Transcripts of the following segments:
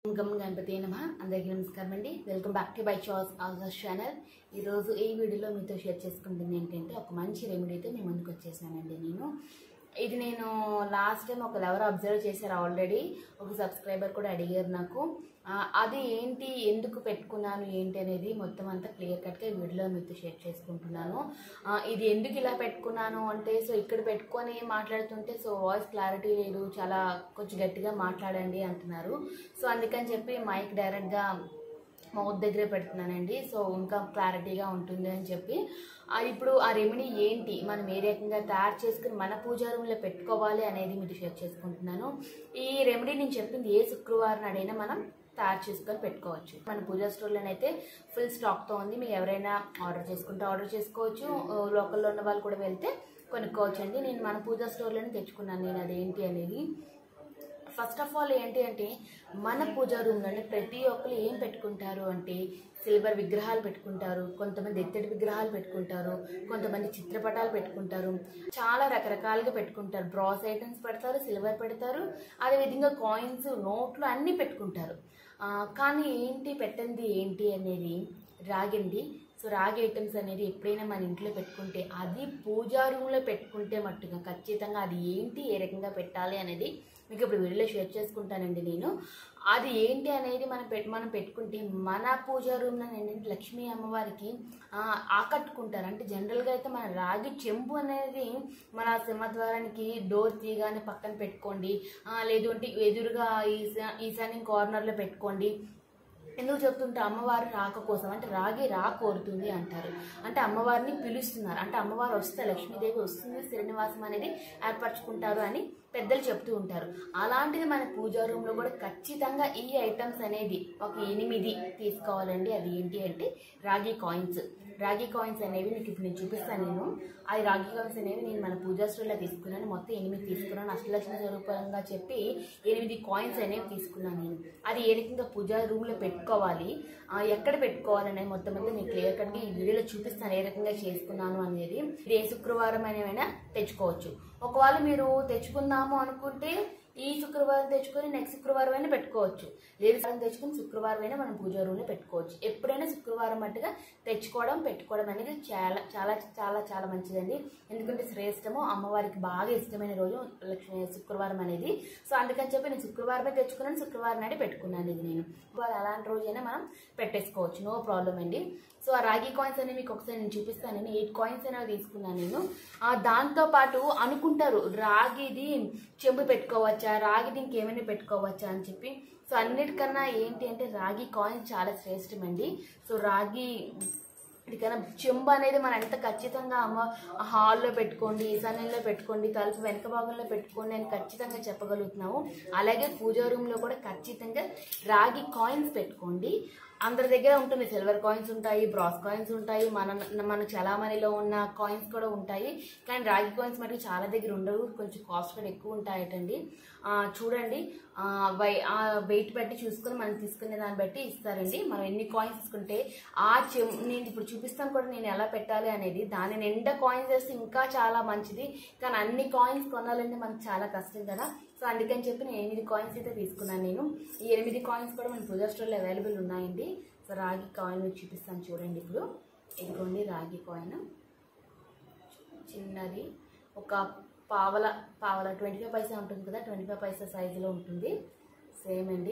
gum Ganapati నమ అందరికీ నమస్కారం అండి వెల్కమ్ బ్యాక్ టు బై చాస్ ఆల్సస్ ఛానల్ ఈరోజు ఈ వీడియోలో మీతో షేర్ చేసుకుంటుంది ఏంటంటే ఒక మంచి రెమెడీతో మీ ముందుకు వచ్చేసానండి నేను ఇది నేను లాస్ట్ టైం ఒక ఎవరు అబ్జర్వ్ చేశారు ఆల్రెడీ ఒక సబ్స్క్రైబర్ కూడా అడిగారు నాకు ఆ, అది ఏంటి ఎందుకు పెట్టుకున్నాను ఏంటి అనేది మొత్తం అంతా క్లియర్ కట్గా ఈ వీడియోలో మీతో షేర్ చేసుకుంటున్నాను ఆ, ఇది ఎందుకు ఇలా పెట్టుకున్నాను అంటే సో ఇక్కడ పెట్టుకొని మాట్లాడుతుంటే సో వాయిస్ క్లారిటీ లేదు చాలా కొంచెం గట్టిగా మాట్లాడండి అంటున్నారు సో అందుకని చెప్పి మైక్ డైరెక్ట్గా మౌత్ దగ్గరే పెడుతున్నానండి సో ఇంకా క్లారిటీగా ఉంటుంది అని చెప్పి ఆ ఇప్పుడు ఆ రెమెడీ ఏంటి మనం ఏ రకంగా తయారు చేసుకుని మన పూజా రూమ్లో పెట్టుకోవాలి అనేది మీరు షేర్ చేసుకుంటున్నాను ఈ రెమెడీ నేను చెప్పింది ఏ శుక్రవారం నాడైనా మనం తయారు చేసుకొని పెట్టుకోవచ్చు మన పూజా స్టోర్లోనైతే ఫుల్ స్టాక్తో ఉంది మీరు ఎవరైనా ఆర్డర్ చేసుకుంటే ఆర్డర్ చేసుకోవచ్చు లోకల్లో ఉన్న వాళ్ళు కూడా వెళ్తే కొనుక్కోవచ్చు అండి నేను మన పూజా స్టోర్లోనే తెచ్చుకున్నాను నేను అదేంటి అనేది ఫస్ట్ ఆఫ్ ఆల్ ఏంటి అంటే మన పూజా రూమ్లోనే ప్రతి ఒక్కరు ఏం పెట్టుకుంటారు అంటే సిల్వర్ విగ్రహాలు పెట్టుకుంటారు కొంతమంది ఎత్తడి విగ్రహాలు పెట్టుకుంటారు కొంతమంది చిత్రపటాలు పెట్టుకుంటారు చాలా రకరకాలుగా పెట్టుకుంటారు బ్రాస్ ఐటమ్స్ పెడతారు సిల్వర్ పెడతారు అదేవిధంగా కాయిన్స్ నోట్లు అన్నీ పెట్టుకుంటారు ఆ, కానీ ఏంటి పెట్టండి ఏంటి అనేది రాగండి సో రాగి ఐటమ్స్ అనేది ఎప్పుడైనా మన ఇంట్లో పెట్టుకుంటే అది పూజా రూమ్లో పెట్టుకుంటే మట్టుగా ఖచ్చితంగా అది ఏంటి ఏ రకంగా పెట్టాలి అనేది మీకు ఇప్పుడు వీడియోలో షేర్ చేసుకుంటానండి నేను అది ఏంటి అనేది మనం పెట్ మనం పెట్టుకుంటే మన పూజా రూమ్లో ఏంటంటే లక్ష్మీ అమ్మవారికి ఆ, ఆకట్టుకుంటారు అంటే జనరల్గా అయితే మన రాగి చెంబు అనేది మన సింహద్వారానికి డోర్ తీయగానే పక్కన పెట్టుకోండి ఆ, లేదు అంటే ఎదురుగా ఈశా ఈశాన్యం కార్నర్లో పెట్టుకోండి ఎందుకు చెప్తుంటే అమ్మవారి రాక కోసం అంటే రాగి రా కోరుతుంది అంటారు అంటే అమ్మవారిని పిలుస్తున్నారు అంటే అమ్మవారు వస్తే లక్ష్మీదేవి వస్తుంది శ్రీనివాసం అనేది ఏర్పరచుకుంటారు అని పెద్దలు చెప్తూ ఉంటారు అలాంటిది మన పూజా రూమ్లో కూడా ఖచ్చితంగా ఈ ఐటమ్స్ అనేది ఒక ఎనిమిది తీసుకోవాలండి అది ఏంటి అంటే రాగి కాయిన్స్ రాగి కాయిన్స్ అనేవి మీకు ఇప్పుడు నేను చూపిస్తాను నేను ఆ రాగి కాయిన్స్ అనేవి నేను మన పూజా స్టోర్లో తీసుకున్నాను మొత్తం ఎనిమిది తీసుకున్నాను అష్టలక్ష్మి స్వరూపంగా చెప్పి ఎనిమిది కాయిన్స్ అనేవి తీసుకున్నాను నేను అది ఏ రకంగా పూజా రూమ్లో పెట్టుకోవాలి ఆ, ఎక్కడ పెట్టుకోవాలి అనేది మొత్తం అంతా నేను క్లియర్ కట్గా ఈ వీడియోలో చూపిస్తాను ఏ రకంగా చేసుకున్నాను అనేది ఇది ఏ శుక్రవారం అనేవైనా తెచ్చుకోవచ్చు ఒకవేళ మీరు తెచ్చుకుందాము అనుకుంటే ఈ శుక్రవారం తెచ్చుకొని నెక్స్ట్ శుక్రవారం అయినా పెట్టుకోవచ్చు లేదు సాయం తెచ్చుకొని శుక్రవారం అయినా మనం పూజా రూమ్లో పెట్టుకోవచ్చు ఎప్పుడైనా శుక్రవారం మట్టుగా తెచ్చుకోవడం పెట్టుకోవడం అనేది చాలా చాలా చాలా చాలా మంచిదండి ఎందుకంటే శ్రేష్టము అమ్మవారికి బాగా ఇష్టమైన రోజు లక్ష్మీ శుక్రవారం అనేది సో అందుకని చెప్పి నేను శుక్రవారమే తెచ్చుకున్నాను శుక్రవారం నాడే పెట్టుకున్నాను ఇది నేను ఇవాళ అలాంటి రోజైనా మనం పెట్టేసుకోవచ్చు నో ప్రాబ్లం అండి సో ఆ రాగి కాయిన్స్ అనేవి మీకు ఒకసారి నేను చూపిస్తాను నేను ఎయిట్ కాయిన్స్ అనేవి తీసుకున్నాను నేను ఆ, దాంతో పాటు అనుకుంటారు రాగిది చెంబు పెట్టుకోవచ్చా రాగిది ఇంకేమైనా పెట్టుకోవచ్చా అని చెప్పి సో అన్నిటికన్నా ఏంటి అంటే రాగి కాయిన్స్ చాలా శ్రేష్టమండి సో రాగి ఇదికన్నా చెంబు అనేది మనం ఎంత ఖచ్చితంగా అమ్మ హాల్లో పెట్టుకోండి ఈశాన్యంలో పెట్టుకోండి తలుపు వెనక భాగంలో పెట్టుకోండి అని ఖచ్చితంగా చెప్పగలుగుతున్నాము అలాగే పూజా రూమ్లో కూడా ఖచ్చితంగా రాగి కాయిన్స్ పెట్టుకోండి అందరి దగ్గర ఉంటుంది సిల్వర్ కాయిన్స్ ఉంటాయి బ్రాస్ కాయిన్స్ ఉంటాయి మన మన చలామణిలో ఉన్న కాయిన్స్ కూడా ఉంటాయి కానీ రాగి కాయిన్స్ మటుకు చాలా దగ్గర ఉండవు కొంచెం కాస్ట్ కూడా ఎక్కువ ఉంటాయటండి ఆ, చూడండి ఆ, వై ఆ వెయిట్ బట్టి చూసుకొని మనం తీసుకునే దాన్ని బట్టి ఇస్తారండి మనం ఎన్ని కాయిన్స్ తీసుకుంటే ఆ చెం నేను ఇప్పుడు చూపిస్తాను కూడా నేను ఎలా పెట్టాలి అనేది దాని నిండా కాయిన్స్ వేస్తే ఇంకా చాలా మంచిది కానీ అన్ని కాయిన్స్ కొనాలంటే మనకు చాలా కష్టం కదా సో అందుకని చెప్పి నేను ఎనిమిది కాయిన్స్ అయితే తీసుకున్నాను నేను ఈ ఎనిమిది కాయిన్స్ కూడా మన పూజా స్టోర్లో అవైలబుల్ ఉన్నాయండి సో రాగి కాయిన్ మీకు చూపిస్తాను చూడండి ఇప్పుడు ఇదిగోండి రాగి కాయిన్ చిన్నది ఒక పావల పావల ట్వంటీ ఫైవ్ పైసా ఉంటుంది కదా ట్వంటీ ఫైవ్ పైసా సైజులో ఉంటుంది సేమ్ అండి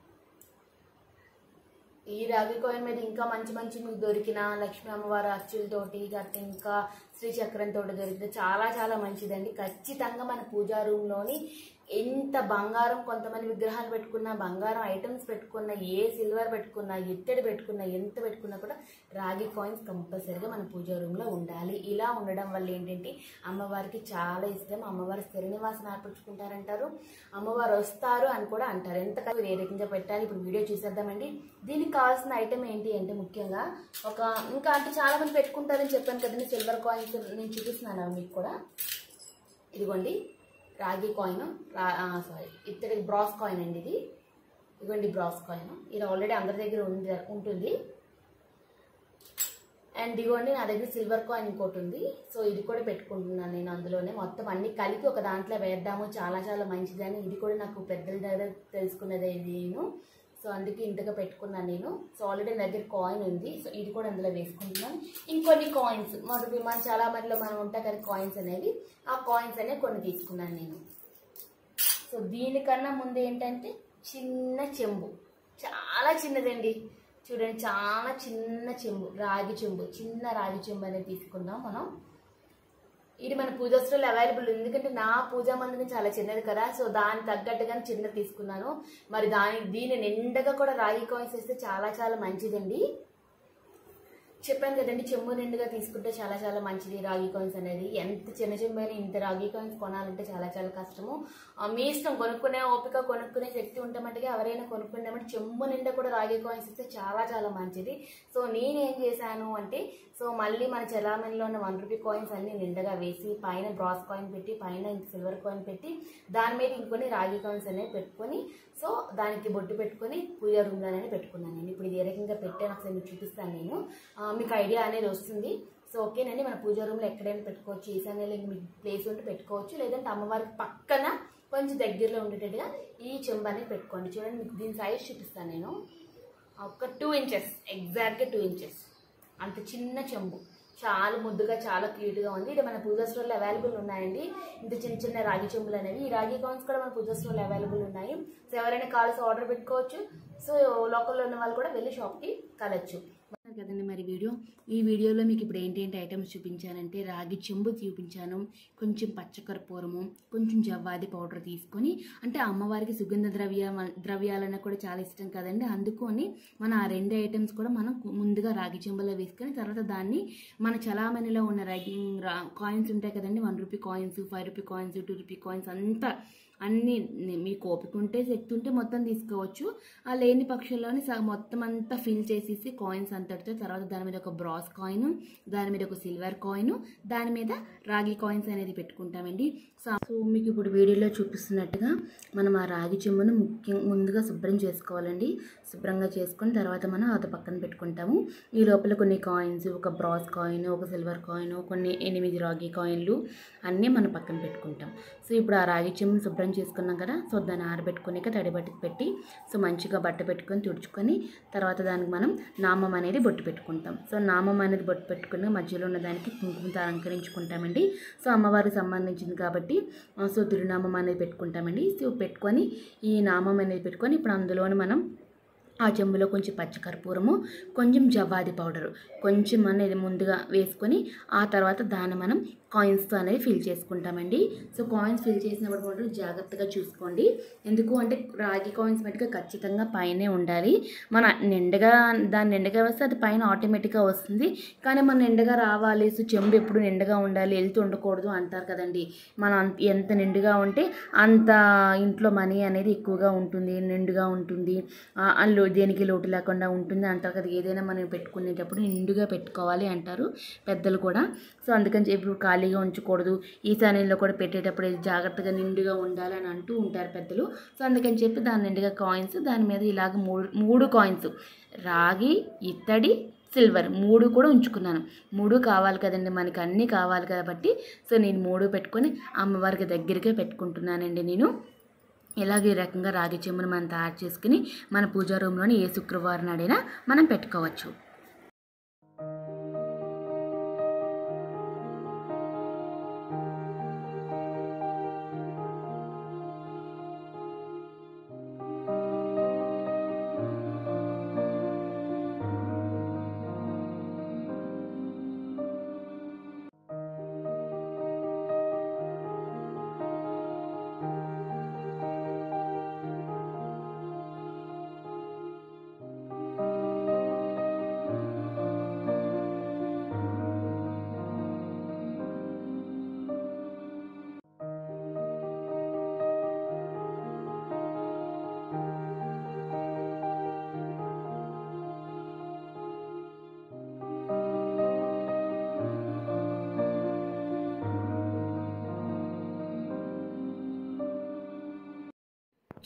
ఈ రాగి కాయిన్ మీద ఇంకా మంచి మంచి మీకు దొరికిన లక్ష్మీ అమ్మవారి అచ్చులతోటి గట్ట ఇంకా శ్రీ చక్రంతో దొరికితే చాలా చాలా మంచిదండి ఖచ్చితంగా మన పూజా రూమ్లోని ఎంత బంగారం కొంతమంది విగ్రహాలు పెట్టుకున్నా బంగారం ఐటమ్స్ పెట్టుకున్నా ఏ సిల్వర్ పెట్టుకున్నా ఎత్తడి పెట్టుకున్నా ఎంత పెట్టుకున్నా కూడా రాగి కాయిన్స్ కంపల్సరీగా మన పూజా రూమ్లో ఉండాలి ఇలా ఉండడం వల్ల ఏంటంటే అమ్మవారికి చాలా ఇష్టం అమ్మవారి శ్రీనివాసం ఏర్పరచుకుంటారంటారు అమ్మవారు వస్తారు అని కూడా అంటారు ఎంత ఏ రకంగా పెట్టాలి ఇప్పుడు వీడియో చూసేద్దామండి దీనికి కావాల్సిన ఐటమ్ ఏంటి అంటే ముఖ్యంగా ఒక ఇంకా అంటే చాలా మంది పెట్టుకుంటారని చెప్పాను కదండి సిల్వర్ కాయిన్స్ నేను చూపిస్తున్నాను మీకు కూడా ఇదిగోండి రాగి కాయిన్ రా సారీ ఇత్తడి బ్రాస్ కాయిన్ అండి ఇది ఇదిగోండి బ్రాస్ కాయిన్ ఇది ఆల్రెడీ అందరి దగ్గర ఉంది ఉంటుంది అండ్ ఇదిగోండి నా దగ్గర సిల్వర్ కాయిన్ ఇంకోటి ఉంది సో ఇది కూడా పెట్టుకుంటున్నాను నేను అందులోనే మొత్తం అన్ని కలిపి ఒక దాంట్లో వేద్దాము చాలా చాలా మంచిదని ఇది కూడా నాకు పెద్దల దగ్గర తెలుసుకున్నదే ఇది నేను సో అందుకే ఇంతగా పెట్టుకున్నాను నేను సో ఆల్రెడీ నా దగ్గర కాయిన్ ఉంది సో ఇది కూడా అందులో వేసుకుంటున్నాను ఇంకొన్ని కాయిన్స్ మొదటి మన చాలా మందిలో మనం ఉంటాయి కదా కాయిన్స్ అనేవి ఆ కాయిన్స్ అనేవి కొన్ని తీసుకున్నాను నేను సో దీనికన్నా ముందు ఏంటంటే చిన్న చెంబు చాలా చిన్నదండి చూడండి చాలా చిన్న చెంబు రాగి చెంబు చిన్న రాగి చెంబు అనేది తీసుకుందాం మనం ఇది మన పూజా స్టోర్లో అవైలబుల్ ఉంది ఎందుకంటే నా పూజా మందిరం చాలా చిన్నది కదా సో దాని తగ్గట్టుగానే చిన్నది తీసుకున్నాను మరి దాని దీని నిండగా కూడా రాగి కాయిన్స్ వేస్తే చాలా చాలా మంచిదండి చెప్పాను కదండి చెంబు నిండుగా తీసుకుంటే చాలా చాలా మంచిది రాగి కాయిన్స్ అనేది ఎంత చిన్న చెంబు అయినా ఇంత రాగి కాయిన్స్ కొనాలంటే చాలా చాలా కష్టము ఆ, మీ ఇష్టం కొనుక్కునే ఓపిక కొనుక్కునే శక్తి ఉంటే మట్టుగా ఎవరైనా కొనుక్కునేమంటే చెంబు నిండా కూడా రాగి కాయిన్స్ ఇస్తే చాలా చాలా మంచిది సో నేనేం చేశాను అంటే సో మళ్ళీ మన చలామణిలో ఉన్న వన్ రూపీ కాయిన్స్ అన్ని నిండగా వేసి పైన బ్రాస్ కాయిన్ పెట్టి పైన ఇంక సిల్వర్ కాయిన్ పెట్టి దాని మీద ఇంకొన్ని రాగి కాయిన్స్ అనేవి పెట్టుకొని సో దానికి బొట్టు పెట్టుకొని పూజా రూమ్లోనే పెట్టుకున్నాను నేను ఇప్పుడు ఇది ఏ రకంగా పెట్టాను ఒకసారి మీకు చూపిస్తాను నేను ఆ, మీకు ఐడియా అనేది వస్తుంది సో ఓకేనండి మన పూజా రూమ్లో ఎక్కడైనా పెట్టుకోవచ్చు ఈశాన్యంలో ఇంక మీకు ప్లేస్ ఉంటే పెట్టుకోవచ్చు లేదంటే అమ్మవారికి పక్కన కొంచెం దగ్గరలో ఉండేటట్టుగా ఈ చెంబు అనేది పెట్టుకోండి చూడండి మీకు దీని సైజ్ చూపిస్తాను నేను ఒక టూ ఇంచెస్ ఎగ్జాక్ట్గా టూ ఇంచెస్ అంత చిన్న చెంబు చాలా ముద్దుగా చాలా క్యూట్గా ఉంది ఇది మన పూజా స్టోర్లో అవైలబుల్ ఉన్నాయండి ఇంత చిన్న చిన్న రాగి చెంబులు అనేవి ఈ రాగి కాయిన్స్ కూడా మన పూజా స్టోర్లో అవైలబుల్ ఉన్నాయి సో ఎవరైనా కాల్స్ ఆర్డర్ పెట్టుకోవచ్చు సో లోకల్లో ఉన్న వాళ్ళు కూడా వెళ్ళి షాప్కి కలవచ్చు కదండి మరి వీడియో ఈ వీడియోలో మీకు ఇప్పుడు ఏంటంటే ఐటమ్స్ చూపించానంటే రాగి చెంబు చూపించాను కొంచెం పచ్చకర్పూరము కొంచెం జవ్వాది పౌడర్ తీసుకొని అంటే అమ్మవారికి సుగంధ ద్రవ్య ద్రవ్యాలన్నా కూడా చాలా ఇష్టం కదండి అందుకొని మన ఆ రెండు ఐటమ్స్ కూడా మనం కు- ముందుగా రాగి చెంబులో వేసుకొని తర్వాత దాన్ని మన చలామణిలో ఉన్న రాగి కాయిన్స్ ఉంటాయి కదండి one rupee coins five rupee coins two rupee coins అంతా అన్ని ని- మీకు ఓపిక ఉంటే శక్తి ఉంటే మొత్తం తీసుకోవచ్చు ఆ లేని పక్షంలోని సగం మొత్తం అంతా ఫిల్ చేసేసి కాయిన్స్ అంతటితో తర్వాత దాని మీద ఒక బ్రాస్ కాయిన్ దాని మీద ఒక సిల్వర్ కాయిన్ దాని మీద రాగి కాయిన్స్ అనేది పెట్టుకుంటామండి సో సో మీకు ఇప్పుడు వీడియోలో చూపిస్తున్నట్టుగా మనం ఆ రాగి చెంబును ముఖ్యం ముందుగా శుభ్రం చేసుకోవాలండి శుభ్రంగా చేసుకొని తర్వాత మనం అది పక్కన పెట్టుకుంటాము ఈ లోపల కొన్ని కాయిన్స్ ఒక బ్రాస్ కాయిన్ ఒక సిల్వర్ కాయిన్ కొన్ని ఎనిమిది రాగి కాయిన్లు అన్నీ మనం పక్కన పెట్టుకుంటాం సో ఇప్పుడు ఆ రాగి చెంబును శుభ్రం చేసుకున్నాం కదా సో దాన్ని ఆరబెట్టుకునేక తడి బట్టకు పెట్టి సో మంచిగా బట్ట పెట్టుకొని తుడుచుకొని తర్వాత దానికి మనం నామం అనేది బొట్టు పెట్టుకుంటాం సో నామం అనేది బొట్టు పెట్టుకుని మధ్యలో ఉన్న దానికి కుంకుమతో అలంకరించుకుంటామండి సో అమ్మవారికి సంబంధించింది కాబట్టి ఆ, సో తిరునామం అనేది పెట్టుకుంటామండి సో పెట్టుకొని ఈ నామం అనేది పెట్టుకొని ఇప్పుడు అందులోని మనం ఆ చెంబులో కొంచెం పచ్చకర్పూరము కొంచెం జవ్వాది పౌడరు కొంచెం అనేది ముందుగా వేసుకొని ఆ తర్వాత దాన్ని మనం కాయిన్స్తో అనేది ఫిల్ చేసుకుంటామండి సో కాయిన్స్ ఫిల్ చేసినప్పుడు మాత్రం జాగ్రత్తగా చూసుకోండి ఎందుకు అంటే రాగి కాయిన్స్ మటుగా ఖచ్చితంగా పైనే ఉండాలి మన నిండుగా దాన్ని నిండుగా వేస్తే అది పైన ఆటోమేటిక్గా వస్తుంది కానీ మన నిండుగా రావాలి సో చెంబు ఎప్పుడు నిండుగా ఉండాలి వెళ్తూ ఉండకూడదు అంటారు కదండి మనం అంత- ఎంత నిండుగా ఉంటే అంత ఇంట్లో మనీ అనేది ఎక్కువగా ఉంటుంది నిండుగా ఉంటుంది ఆ, అందులో దేనికి లోటు లేకుండా ఉంటుంది అంటారు కదా ఏదైనా మనం పెట్టుకునేటప్పుడు నిండుగా పెట్టుకోవాలి అంటారు పెద్దలు కూడా సో అందుకని చెప్పి ఇప్పుడు ఖాళీగా ఉంచకూడదు ఈశాన్యంలో కూడా పెట్టేటప్పుడు ఇది జాగ్రత్తగా నిండుగా ఉండాలి అని అంటూ ఉంటారు పెద్దలు సో అందుకని చెప్పి దాని నిండుగా కాయిన్స్ దాని మీద ఇలాగ మూడు మూడు కాయిన్స్ రాగి ఇత్తడి సిల్వర్ మూడు కూడా ఉంచుకున్నాను మూడు కావాలి కదండి మనకి అన్నీ కావాలి కాబట్టి సో నేను మూడు పెట్టుకొని అమ్మవారికి దగ్గరికే పెట్టుకుంటున్నానండి నేను ఇలాగే ఈ రకంగా రాగి చెంబును మనం తయారు చేసుకుని మన పూజా రూమ్లోని ఏ శుక్రవారం నాడైనా మనం పెట్టుకోవచ్చు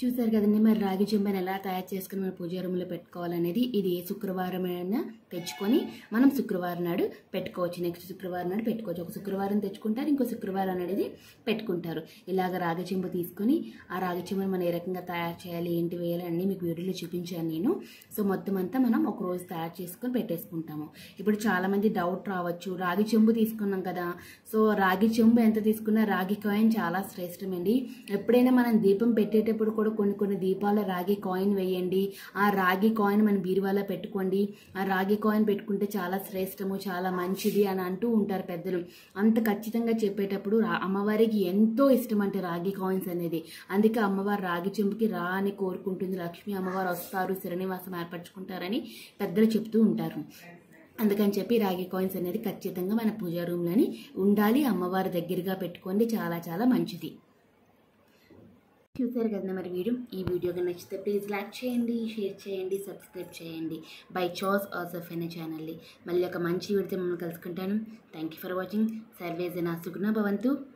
చూసారు కదండి మరి రాగి చెంబని ఎలా తయారు చేసుకుని మన పూజా రూమ్లో పెట్టుకోవాలనేది ఇది ఏ శుక్రవారం అయినా తెచ్చుకొని మనం శుక్రవారం నాడు పెట్టుకోవచ్చు నెక్స్ట్ శుక్రవారం నాడు పెట్టుకోవచ్చు ఒక శుక్రవారం తెచ్చుకుంటారు ఇంకో శుక్రవారం అనేది పెట్టుకుంటారు ఇలాగ రాగి చెంబు తీసుకొని ఆ రాగి చెంబుని మనం ఏ రకంగా తయారు చేయాలి ఏంటి వేయాలి అన్నీ మీకు వీడియోలో చూపించాను నేను సో మొత్తం అంతా మనం ఒక రోజు తయారు చేసుకొని పెట్టేసుకుంటాము ఇప్పుడు చాలామంది డౌట్ రావచ్చు రాగి చెంబు తీసుకున్నాం కదా సో రాగి చెంబు ఎంత తీసుకున్నా రాగి కాయిన్ చాలా శ్రేష్టమండి ఎప్పుడైనా మనం దీపం పెట్టేటప్పుడు కూడా కొన్ని కొన్ని దీపాల రాగి కాయిన్ వేయండి ఆ రాగి కాయిన్ మన బీరువాలో పెట్టుకోండి ఆ రాగి కాయిన్ పెట్టుకుంటే చాలా శ్రేష్టము చాలా మంచిది అని అంటూ ఉంటారు పెద్దలు అంత ఖచ్చితంగా చెప్పేటప్పుడు రా- అమ్మవారికి ఎంతో ఇష్టం అంటే రాగి కాయిన్స్ అనేది అందుకే అమ్మవారు రాగి చెంబుకి రా అని కోరుకుంటుంది లక్ష్మీ అమ్మవారు వస్తారు శ్రీనివాసం ఏర్పరచుకుంటారని పెద్దలు చెప్తూ ఉంటారు అందుకని చెప్పి రాగి కాయిన్స్ అనేది ఖచ్చితంగా మన పూజా రూమ్లోని ఉండాలి అమ్మవారి దగ్గరగా పెట్టుకోండి చాలా చాలా మంచిది చూసారు కదా మరి వీడియో ఈ వీడియో కనుక నచ్చితే ప్లీజ్ లైక్ చేయండి షేర్ చేయండి సబ్స్క్రైబ్ చేయండి బై చాస్ ఆల్సో అనే ఛానల్ని మళ్ళీ ఒక మంచి వీడితో మిమ్మల్ని కలుసుకుంటాను థ్యాంక్ యూ ఫర్ వాచింగ్ సర్వేజన సుగుణ భవంతు